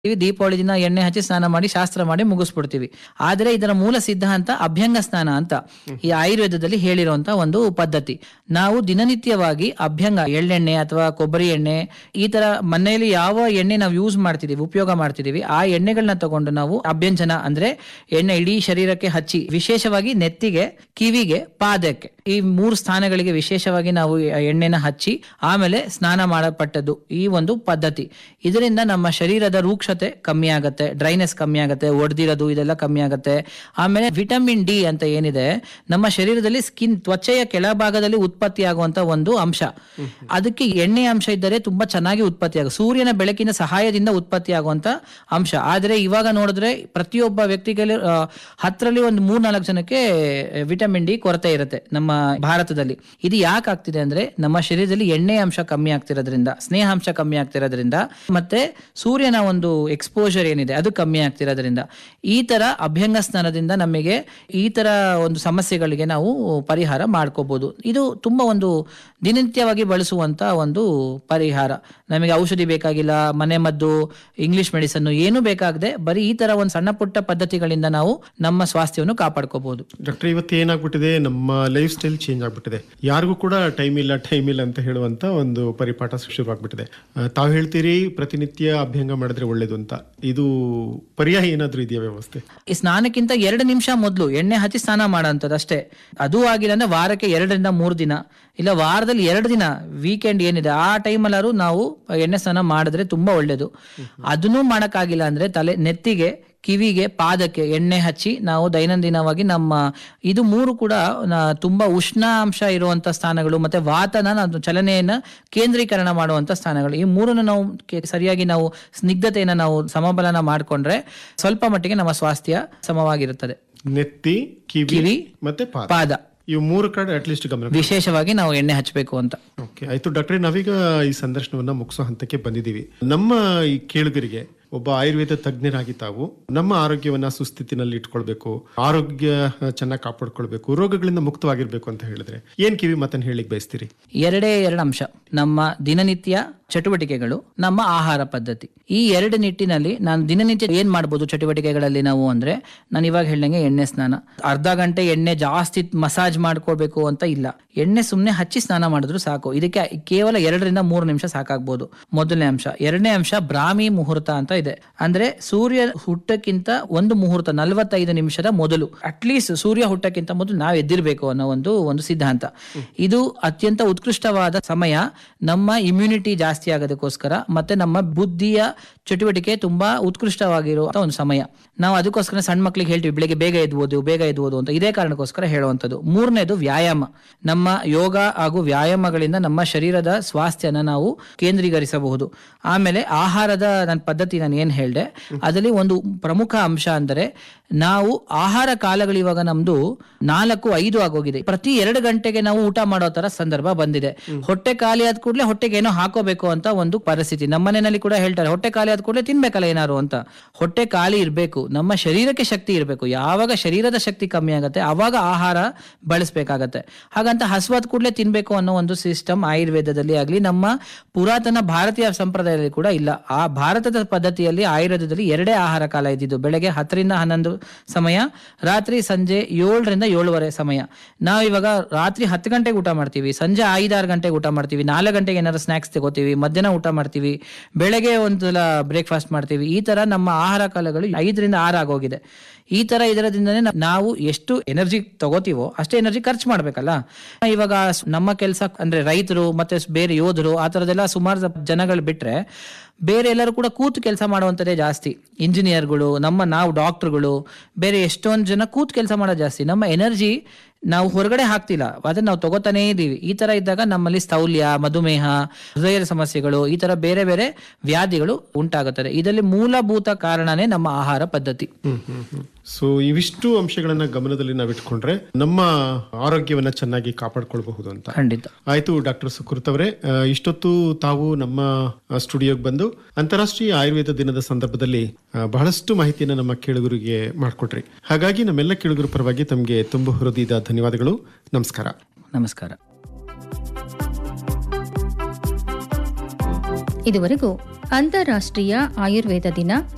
ದೀಪಾವಳಿ ದಿನ ಎಣ್ಣೆ ಹಚ್ಚಿ ಸ್ನಾನ ಮಾಡಿ ಶಾಸ್ತ್ರ ಮಾಡಿ ಮುಗಿಸ್ಬಿಡ್ತೀವಿ ಆದರೆ ಇದರ ಮೂಲ ಸಿದ್ಧಾಂತ ಅಭ್ಯಂಗ ಸ್ನಾನ ಅಂತ ಈ ಆಯುರ್ವೇದದಲ್ಲಿ ಹೇಳಿರುವಂತ ಒಂದು ಪದ್ಧತಿ ನಾವು ದಿನನಿತ್ಯವಾಗಿ ಅಭ್ಯಂಗ ಎಳ್ಳೆಣ್ಣೆ ಅಥವಾ ಕೊಬ್ಬರಿ ಎಣ್ಣೆ ಈ ತರ ಮನೆಯಲ್ಲಿ ಯಾವ ಎಣ್ಣೆ ನಾವು ಯೂಸ್ ಮಾಡ್ತಿದೀವಿ ಉಪಯೋಗ ಮಾಡ್ತಿದೀವಿ ಆ ಎಣ್ಣೆಗಳನ್ನ ತಗೊಂಡು ನಾವು ಅಭ್ಯಂಜನ ಅಂದ್ರೆ ಎಣ್ಣೆ ಇಡೀ ಶರೀರಕ್ಕೆ ಹಚ್ಚಿ ವಿಶೇಷವಾಗಿ ನೆತ್ತಿಗೆ ಕಿವಿಗೆ ಪಾದಕ್ಕೆ ಈ ಮೂರು ಸ್ಥಾನಗಳಿಗೆ ವಿಶೇಷವಾಗಿ ನಾವು ಈ ಎಣ್ಣೆನ ಹಚ್ಚಿ ಆಮೇಲೆ ಸ್ನಾನ ಮಾಡಪಟ್ಟದ್ದು ಈ ಒಂದು ಪದ್ಧತಿ ಇದರಿಂದ ನಮ್ಮ ಶರೀರದ ರೂಕ್ಷತೆ ಕಮ್ಮಿ ಆಗುತ್ತೆ ಡ್ರೈನೆಸ್ ಕಮ್ಮಿ ಆಗುತ್ತೆ ಒಡೆದಿರೋದು ಇದೆಲ್ಲ ಕಮ್ಮಿ ಆಗುತ್ತೆ ಆಮೇಲೆ ವಿಟಮಿನ್ ಡಿ ಅಂತ ಏನಿದೆ ನಮ್ಮ ಶರೀರದಲ್ಲಿ ಸ್ಕಿನ್ ತ್ವಚೆಯ ಕೆಳಭಾಗದಲ್ಲಿ ಉತ್ಪತ್ತಿ ಆಗುವಂತ ಒಂದು ಅಂಶ ಅದಕ್ಕೆ ಎಣ್ಣೆ ಅಂಶ ಇದ್ದರೆ ತುಂಬಾ ಚೆನ್ನಾಗಿ ಉತ್ಪತ್ತಿ ಆಗ ಸೂರ್ಯನ ಬೆಳಕಿನ ಸಹಾಯದಿಂದ ಉತ್ಪತ್ತಿ ಆಗುವಂತ ಅಂಶ ಆದ್ರೆ ಇವಾಗ ನೋಡಿದ್ರೆ ಪ್ರತಿಯೊಬ್ಬ ವ್ಯಕ್ತಿಗೆ ಹತ್ತರಲ್ಲಿ ಒಂದು ಮೂರ್ ನಾಲ್ಕು ಜನಕ್ಕೆ ವಿಟಮಿನ್ ಡಿ ಕೊರತೆ ಇರುತ್ತೆ ನಮ್ಮ ಭಾರತದಲ್ಲಿ ಇದು ಯಾಕೆ ಆಗ್ತಿದೆ ಅಂದ್ರೆ ನಮ್ಮ ಶರೀರದಲ್ಲಿ ಎಣ್ಣೆ ಅಂಶ ಕಮ್ಮಿ ಆಗ್ತಿರೋದ್ರಿಂದ ಸ್ನೇಹಾಂಶ ಕಮ್ಮಿ ಆಗ್ತಿರೋದ್ರಿಂದ ಮತ್ತೆ ಸೂರ್ಯನ ಒಂದು ಎಕ್ಸ್ಪೋಜರ್ ಏನಿದೆ ಅದು ಕಮ್ಮಿ ಆಗ್ತಿರೋದ್ರಿಂದ ಈ ತರ ಅಭ್ಯಂಗ ಸ್ನಾನದಿಂದ ನಮಗೆ ಈ ತರ ಒಂದು ಸಮಸ್ಯೆಗಳಿಗೆ ನಾವು ಪರಿಹಾರ ಮಾಡ್ಕೋಬಹುದು ಇದು ತುಂಬಾ ಒಂದು ದಿನನಿತ್ಯವಾಗಿ ಬಳಸುವಂತ ಒಂದು ಪರಿಹಾರ ನಮಗೆ ಔಷಧಿ ಬೇಕಾಗಿಲ್ಲ ಮನೆ ಮದ್ದು ಇಂಗ್ಲಿಷ್ ಮೆಡಿಸನ್ ಏನು ಬೇಕಾಗದೆ ಬರೀ ಈ ತರ ಒಂದು ಸಣ್ಣ ಪುಟ್ಟ ಪದ್ಧತಿಗಳಿಂದ ನಾವು ನಮ್ಮ ಸ್ವಾಸ್ಥ್ಯವನ್ನು ಕಾಪಾಡ್ಕೋಬಹುದು ಡಾಕ್ಟರ್ ಇವತ್ತು ಏನಾಗ್ಬಿಟ್ಟಿದೆ ನಮ್ಮ ಲೈಫ್ ಸ್ಟೈಲ್ ಚೇಂಜ್ ಆಗ್ಬಿಟ್ಟಿದೆ ಯಾರಿಗೂ ಕೂಡ ಟೈಮ್ ಇಲ್ಲ ಟೈಮ್ ಇಲ್ಲ ಅಂತ ಹೇಳುವಂತ ಒಂದು ಪರಿಪಾಠ ಶುರುವಾಗ್ಬಿಟ್ಟಿದೆ ಆ, ತಾವು ಹೇಳ್ತೀರಿ ಪ್ರತಿನಿತ್ಯ ಅಭ್ಯಂಗ ಮಾಡಿದ್ರೆ ಒಳ್ಳೇದು ಅಂತ ಇದು ಪರ್ಯಾಯ ಏನಾದ್ರೂ ಇದೆಯಾ ವ್ಯವಸ್ಥೆ ಈ ಸ್ನಾನಕ್ಕಿಂತ ಎರಡು ನಿಮಿಷ ಮೊದಲು ಎಣ್ಣೆ ಹಚ್ಚಿ ಸ್ನಾನ ಮಾಡೋಂಥದ್ದು ಅಷ್ಟೇ ಅದು ಆಗಿಲ್ಲ ಅಂದ್ರೆ ವಾರಕ್ಕೆ ಎರಡರಿಂದ ಮೂರು ದಿನ ಇಲ್ಲ ವಾರದಲ್ಲಿ ಎರಡು ದಿನ ವೀಕೆಂಡ್ ಏನಿದೆ ಆ ಟೈಮಲ್ಲಾರು ನಾವು ಎಣ್ಣೆ ಸ್ನಾನ ಮಾಡಿದ್ರೆ ತುಂಬಾ ಒಳ್ಳೇದು ಅದನ್ನೂ ಮಾಡಕ್ಕಾಗಿಲ್ಲ ಅಂದ್ರೆ ತಲೆ ನೆತ್ತಿಗೆ ಕಿವಿಗೆ ಪಾದಕ್ಕೆ ಎಣ್ಣೆ ಹಚ್ಚಿ ನಾವು ದೈನಂದಿನವಾಗಿ ನಮ್ಮ ಇದು ಮೂರು ಕೂಡ ನ- ತುಂಬಾ ಉಷ್ಣಾಂಶ ಇರುವಂತ ಸ್ಥಾನಗಳು ಮತ್ತೆ ವಾತನ ನಾವು ಚಲನೆಯನ್ನ ಕೇಂದ್ರೀಕರಣ ಮಾಡುವಂತ ಸ್ಥಾನಗಳು ಈ ಮೂರನ್ನು ನಾವು ಕೆ- ಸರಿಯಾಗಿ ನಾವು ಸ್ನಿಗ್ಧತೆಯನ್ನ ನಾವು ಸಮಬಲನ ಮಾಡಿಕೊಂಡ್ರೆ ಸ್ವಲ್ಪ ಮಟ್ಟಿಗೆ ನಮ್ಮ ಸ್ವಾಸ್ಥ್ಯ ಸಮವಾಗಿರುತ್ತದೆ ನೆತ್ತಿ ಕಿವಿ ಕಿವಿ, ಮತ್ತೆ ಪಾದ ಪಾದ ಇವು ಮೂರು ಕಡೆ ಅಟ್ಲೀಸ್ಟ್ ಗಮನ ವಿಶೇಷವಾಗಿ ನಾವು ಎಣ್ಣೆ ಹಚ್ಚಬೇಕು ಅಂತ ಓಕೆ ಆಯ್ತು ಡಾಕ್ಟ್ರೆ ನಾವೀಗ ಈ ಸಂದರ್ಶನವನ್ನ ಮುಗಿಸೋ ಹಂತಕ್ಕೆ ಬಂದಿದ್ದೀವಿ ನಮ್ಮ ಈ ಕೇಳುಗರಿಗೆ ಒಬ್ಬ ಆಯುರ್ವೇದ ತಜ್ಞರಾಗಿ ತಾವು ನಮ್ಮ ಆರೋಗ್ಯವನ್ನ ಸುಸ್ಥಿತಿನಲ್ಲಿ ಇಟ್ಕೊಳ್ಬೇಕು ಆರೋಗ್ಯ ಚೆನ್ನಾಗಿ ಕಾಪಾಡ್ಕೊಳ್ಬೇಕು ರೋಗಗಳಿಂದ ಮುಕ್ತವಾಗಿರ್ಬೇಕು ಅಂತ ಹೇಳಿದ್ರೆ ಏನ್ ಕಿವಿ ಮಾತನ್ನ ಹೇಳಿಕ್ ಬಯಸ್ತೀರಿ ಎರಡೇ ಎರಡು ಅಂಶ ನಮ್ಮ ದಿನನಿತ್ಯ ಚಟುವಟಿಕೆಗಳು ನಮ್ಮ ಆಹಾರ ಪದ್ಧತಿ ಈ ಎರಡು ನಿಟ್ಟಿನಲ್ಲಿ ನಾನು ದಿನನಿತ್ಯ ಏನ್ ಮಾಡ್ಬೋದು ಚಟುವಟಿಕೆಗಳಲ್ಲಿ ನಾವು ಅಂದ್ರೆ ನಾನು ಇವಾಗ ಹೇಳ್ದಂಗೆ ಎಣ್ಣೆ ಸ್ನಾನ ಅರ್ಧ ಗಂಟೆ ಎಣ್ಣೆ ಜಾಸ್ತಿ ಮಸಾಜ್ ಮಾಡ್ಕೋಬೇಕು ಅಂತ ಇಲ್ಲ ಎಣ್ಣೆ ಸುಮ್ಮನೆ ಹಚ್ಚಿ ಸ್ನಾನ ಮಾಡಿದ್ರು ಸಾಕು ಇದಕ್ಕೆ ಕೇವಲ ಎರಡರಿಂದ ಮೂರು ನಿಮಿಷ ಸಾಕಾಗ್ಬೋದು ಮೊದಲನೇ ಅಂಶ ಎರಡನೇ ಅಂಶ ಬ್ರಾಹ್ಮಿ ಮುಹೂರ್ತ ಅಂತ ಇದೆ ಅಂದ್ರೆ ಸೂರ್ಯ ಹುಟ್ಟಕ್ಕಿಂತ ಒಂದು ಮುಹೂರ್ತ ನಲವತ್ತೈದು ನಿಮಿಷದ ಮೊದಲು ಅಟ್ಲೀಸ್ಟ್ ಸೂರ್ಯ ಹುಟ್ಟಕ್ಕಿಂತ ಮೊದಲು ನಾವು ಎದ್ದಿರ್ಬೇಕು ಅನ್ನೋ ಒಂದು ಒಂದು ಸಿದ್ಧಾಂತ ಇದು ಅತ್ಯಂತ ಉತ್ಕೃಷ್ಟವಾದ ಸಮಯ ನಮ್ಮ ಇಮ್ಯುನಿಟಿ ಜಾಸ್ತಿ ಆಗೋದಕ್ಕೋಸ್ಕರ ಮತ್ತೆ ನಮ್ಮ ಬುದ್ಧಿಯ ಚಟುವಟಿಕೆ ತುಂಬಾ ಉತ್ಕೃಷ್ಟವಾಗಿರುವಂತ ಒಂದು ಸಮಯ ನಾವು ಅದಕ್ಕೋಸ್ಕರ ಸಣ್ಣ ಮಕ್ಳಿಗೆ ಹೇಳ್ತೀವಿ ಬೆಳಿಗ್ಗೆ ಬೇಗ ಎದ್ಬೋದು ಬೇಗ ಎದ್ಬೋದು ಅಂತ ಇದೇ ಕಾರಣಕ್ಕೋಸ್ಕರ ಹೇಳುವಂಥದ್ದು ಮೂರನೇದು ವ್ಯಾಯಾಮ ನಮ್ಮ ಯೋಗ ಹಾಗೂ ವ್ಯಾಯಾಮಗಳಿಂದ ನಮ್ಮ ಶರೀರದ ಸ್ವಾಸ್ಥ್ಯನ ನಾವು ಕೇಂದ್ರೀಕರಿಸಬಹುದು ಆಮೇಲೆ ಆಹಾರದ ನನ್ನ ಪದ್ಧತಿ ನಾನು ಏನ್ ಹೇಳಿದೆ ಅದರಲ್ಲಿ ಒಂದು ಪ್ರಮುಖ ಅಂಶ ಅಂದರೆ ನಾವು ಆಹಾರ ಕಾಲಗಳು ಇವಾಗ ನಮ್ದು ನಾಲ್ಕು ಐದು ಆಗೋಗಿದೆ ಪ್ರತಿ ಎರಡು ಗಂಟೆಗೆ ನಾವು ಊಟ ಮಾಡೋ ತರ ಸಂದರ್ಭ ಬಂದಿದೆ ಹೊಟ್ಟೆ ಖಾಲಿ ಆದ ಕೂಡಲೇ ಹೊಟ್ಟೆಗೆ ಏನೋ ಹಾಕೋಬೇಕು ಅಂತ ಒಂದು ಪರಿಸ್ಥಿತಿ ನಮ್ಮ ಮನೆಯಲ್ಲಿ ಕೂಡ ಹೇಳ್ತಾರೆ ಹೊಟ್ಟೆ ಖಾಲಿ ಆದ ಕೂಡಲೇ ತಿನ್ಬೇಕಲ್ಲ ಏನಾರು ಅಂತ ಹೊಟ್ಟೆ ಖಾಲಿ ಇರಬೇಕು ನಮ್ಮ ಶರೀರಕ್ಕೆ ಶಕ್ತಿ ಇರಬೇಕು ಯಾವಾಗ ಶರೀರದ ಶಕ್ತಿ ಕಮ್ಮಿ ಆಗುತ್ತೆ ಅವಾಗ ಆಹಾರ ಬಳಸಬೇಕಾಗತ್ತೆ ಹಾಗಂತ ಹಸುವಾದ ಕೂಡಲೇ ತಿನ್ಬೇಕು ಅನ್ನೋ ಒಂದು ಸಿಸ್ಟಮ್ ಆಯುರ್ವೇದದಲ್ಲಿ ಆಗಲಿ ನಮ್ಮ ಪುರಾತನ ಭಾರತೀಯ ಸಂಪ್ರದಾಯದಲ್ಲಿ ಕೂಡ ಇಲ್ಲ ಆ ಭಾರತದ ಪದ್ಧತಿಯಲ್ಲಿ ಆಯುರ್ವೇದದಲ್ಲಿ ಎರಡೇ ಆಹಾರ ಕಾಲ ಇದ್ದಿದ್ದು ಬೆಳಗ್ಗೆ ಹತ್ತರಿಂದ ಹನ್ನೊಂದು ಸಮಯ ರಾತ್ರಿ ಸಂಜೆ ಏಳರಿಂದ ಏಳುವರೆ ಸಮಯ ನಾವು ಇವಾಗ ರಾತ್ರಿ ಹತ್ತು ಗಂಟೆಗೆ ಊಟ ಮಾಡ್ತೀವಿ ಸಂಜೆ ಐದಾರು ಗಂಟೆಗೆ ಊಟ ಮಾಡ್ತೀವಿ ನಾಲ್ಕು ಗಂಟೆಗೆ ಏನಾದ್ರು ಸ್ನಾಕ್ಸ್ ತಗೋತೀವಿ ಮಧ್ಯಾಹ್ನ ಊಟ ಮಾಡ್ತೀವಿ ಬೆಳಗ್ಗೆ ಒಂದ್ಸಲ ಬ್ರೇಕ್ಫಾಸ್ಟ್ ಮಾಡ್ತೀವಿ ಈ ತರ ನಮ್ಮ ಆಹಾರ ಕಾಲಗಳು ಐದರಿಂದ ಆರು ಆಗೋಗಿದೆ ಈ ತರ ಇದರದಿಂದನೇ ನಾವು ಎಷ್ಟು ಎನರ್ಜಿ ತಗೋತೀವೋ ಅಷ್ಟೇ ಎನರ್ಜಿ ಖರ್ಚು ಮಾಡ್ಬೇಕಲ್ಲ ಇವಾಗ ಸ್- ನಮ್ಮ ಕೆಲಸ ಅಂದ್ರೆ ರೈತರು ಮತ್ತೆ ಸ್- ಬೇರೆ ಯೋಧರು ಆ ತರದೆಲ್ಲ ಸುಮಾರು ಜನಗಳು ಬಿಟ್ರೆ ಬೇರೆ ಎಲ್ಲರೂ ಕೂಡ ಕೂತು ಕೆಲಸ ಮಾಡುವಂಥದ್ದೇ ಜಾಸ್ತಿ ಇಂಜಿನಿಯರ್ಗಳು ನಮ್ಮ ನಾವು ಡಾಕ್ಟರ್ಗಳು ಬೇರೆ ಎಷ್ಟೊಂದು ಜನ ಕೂತು ಕೆಲಸ ಮಾಡೋದು ಜಾಸ್ತಿ ನಮ್ಮ ಎನರ್ಜಿ ನಾವು ಹೊರಗಡೆ ಹಾಕ್ತಿಲ್ಲ ಅದನ್ನ ನಾವು ತಗೋತಾನೇ ಇದೀವಿ ಈ ತರ ಇದ್ದಾಗ ನಮ್ಮಲ್ಲಿ ಸ್ಥೌಲ್ಯ ಮಧುಮೇಹ ಹೃದಯದ ಸಮಸ್ಯೆಗಳು ಈ ತರ ಬೇರೆ ಬೇರೆ ವ್ಯಾಧಿಗಳು ಉಂಟಾಗುತ್ತದೆ ಇದರಲ್ಲಿ ಮೂಲಭೂತ ಕಾರಣನೇ ನಮ್ಮ ಆಹಾರ ಪದ್ಧತಿ ಸೊ ಇವಿಷ್ಟು ಅಂಶಗಳನ್ನ ಗಮನದಲ್ಲಿ ನಾವು ಇಟ್ಕೊಂಡ್ರೆ ನಮ್ಮ ಆರೋಗ್ಯವನ್ನ ಚೆನ್ನಾಗಿ ಕಾಪಾಡ್ಕೊಳ್ಬಹುದು ಅಂತ ಖಂಡಿತ ಆಯ್ತು ಡಾಕ್ಟರ್ ಸುಕೃತ್ ಅವರೇ ಆ, ಇಷ್ಟೊತ್ತು ತಾವು ನಮ್ಮ ಸ್ಟುಡಿಯೋಗೆ ಬಂದು ಅಂತಾರಾಷ್ಟ್ರೀಯ ಆಯುರ್ವೇದ ದಿನದ ಸಂದರ್ಭದಲ್ಲಿ ಆ, ಬಹಳಷ್ಟು ಮಾಹಿತಿಯನ್ನು ನಮ್ಮ ಕೇಳುಗರಿಗೆ ಮಾಡಿಕೊಟ್ರಿ ಹಾಗಾಗಿ ನಮ್ಮೆಲ್ಲ ಕೇಳುಗರ ಪರವಾಗಿ ತಮಗೆ ತುಂಬ ಹೃದಯದ ಧನ್ಯವಾದಗಳು ನಮಸ್ಕಾರ ನಮಸ್ಕಾರ ಇದುವರೆಗೂ ಅಂತಾರಾಷ್ಟ್ರೀಯ ಆಯುರ್ವೇದ ದಿನ